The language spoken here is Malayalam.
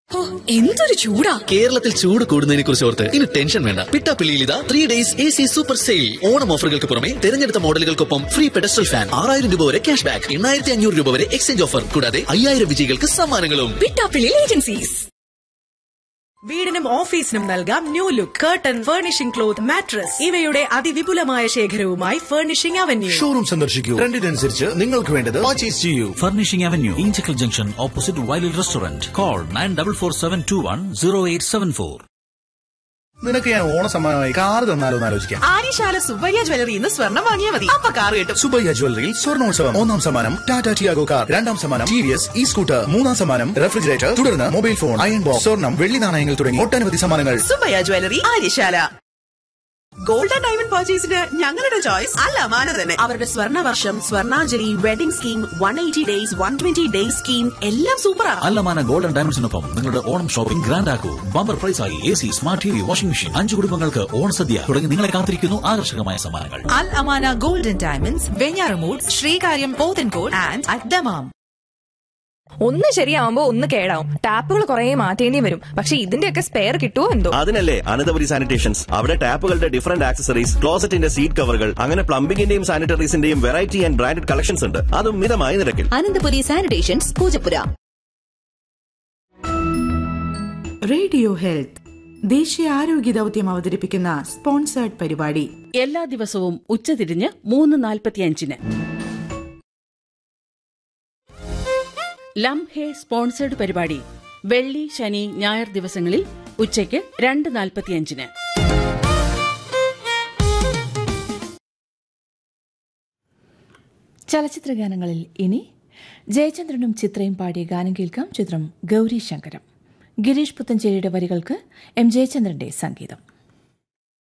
ഓ, എന്തൊരു ചൂടാ കേരളത്തിൽ ചൂട് കൂടുന്നതിനെ കുറിച്ച് ഓർത്ത് ഇനി ടെൻഷൻ വേണ്ട പിട്ടാപ്പിള്ളിയിൽ ഇതാ three days A C super sale Onam ഓഫറുകൾക്ക് പുറമെ തെരഞ്ഞെടുത്ത മോഡലുകൾക്കൊപ്പം ഫ്രീ പെഡസ്റ്റൽ ഫാൻ ആറായിരം രൂപ വരെ ക്യാഷ് ബാക്ക് എണ്ണായിരത്തി അഞ്ഞൂറ് രൂപ വരെ എക്സ്ചേഞ്ച് ഓഫർ കൂടാതെ അയ്യായിരം വിജയികൾക്ക് സമ്മാനങ്ങളും പിട്ടാപ്പിള്ളി ഏജൻസീസ് വീടിനും ഓഫീസിനും നൽകാം new look curtain furnishing cloth mattress ഇവയുടെ അതിവിപുലമായ ശേഖരവുമായി ഫർണിഷിംഗ് അവന്യൂ ഷോറൂം സന്ദർശിക്കൂ ട്രെൻഡിനനുസരിച്ച് നിങ്ങൾക്ക് വേണ്ടത് പർച്ചേസ് ചെയ്യൂ Furnishing Avenue, Inchikal Junction, opposite Wiley Restaurant. Call 9447210874. നിനക്ക് ഞാൻ ഓണ സമ്മാനമായി കാർ തന്നാലോ എന്ന് ആലോചിക്കാം ആര്യശാല സുബ്ബയ്യ ജ്വല്ലറി ഇന്ന് സ്വർണ്ണം വാങ്ങിയാൽ മതി അപ്പൊ കാർ കിട്ടും സുബയ്യ ജ്വല്ലറിയിൽ സ്വർണോത്സവം ഒന്നാം സമ്മാനം ടാറ്റ ടിയാഗോ കാർ രണ്ടാം സമ്മാനം T V S E scooter മൂന്നാം സമ്മാനം റെഫ്രിജറേറ്റർ തുടർന്ന് മൊബൈൽ ഫോൺ അയൺ ബോക്സ് സ്വർണം വെള്ളി നാണയങ്ങൾ തുടങ്ങി ഒട്ടനവധി സമ്മാനങ്ങൾ Subbaiah jewellery Aryasala gold and diamond പർച്ചേസിന് ഞങ്ങളുടെ ചോയ്സ് അല്ല മാന തന്നെ അവരുടെ സ്വർണ്ണ വർഷം Swarnanjali wedding scheme one eighty days one twenty days scheme എല്ലാം സൂപ്പറാണ് അല്ലമാന ഗോൾഡൻ ഡയമണ്ട്സിനൊപ്പം നിങ്ങളുടെ ഓണം ഷോപ്പിംഗ് ഗ്രാൻഡ് ആക്കൂ ബമ്പർ പ്രൈസായി A C smart T V washing machine അഞ്ചു കുടുംബങ്ങൾക്ക് ഓണസദ്യ തുടങ്ങി നിങ്ങളെ കാത്തിരിക്കുന്നു ആകർഷകമായ സമ്മാനങ്ങൾ Al Amana Golden Diamonds, Venyaramud, Srikariyam Pothencourt and at Damam. ഒന്ന് ശരിയാവുമ്പോ ഒന്ന് കേടാവും ടാപ്പുകൾ കുറെ മാറ്റേണ്ടി വരും പക്ഷെ ഇതിന്റെയൊക്കെ സ്പെയർ കിട്ടുമോ എന്തോ അതിനല്ലേ അനന്തപുരി സാനിറ്റേഷൻസ് അവിടെ ടാപ്പുകളുടെ ഡിഫറന്റ് ആക്സസറീസ് ക്ലോസറ്റിന്റെ സീറ്റ് കവറുകൾ അങ്ങനെ പ്ലംബിംഗിന്റെയും സാനിറ്ററീസിന്റെയും വെറൈറ്റി ആൻഡ് ബ്രാൻഡഡ് കളക്ഷൻസ് ഉണ്ട് അതും മിതമായ നിരക്കിൽ Ananthapuri sanitations Poojappura radio health ദേശീയ ആരോഗ്യ ദൗത്യം അവതരിപ്പിക്കുന്ന സ്പോൺസേർഡ് പരിപാടി എല്ലാ ദിവസവും ഉച്ചതിരിഞ്ഞ് മൂന്ന് നാൽപ്പത്തിയഞ്ചിന് ലം ഹേ സ്പോൺസേഡ് പരിപാടി വെള്ളി ശനി ഞായർ ദിവസങ്ങളിൽ ഉച്ചയ്ക്ക് രണ്ട് നാൽപ്പത്തിയഞ്ചിന് ചലച്ചിത്ര ഗാനങ്ങളിൽ ഇനി ജയചന്ദ്രനും ചിത്രയും പാടിയ ഗാനം കേൾക്കാം ചിത്രം ഗൗരി ശങ്കരം ഗിരീഷ് പുത്തഞ്ചേരിയുടെ വരികൾക്ക് എം ജയചന്ദ്രന്റെ സംഗീതം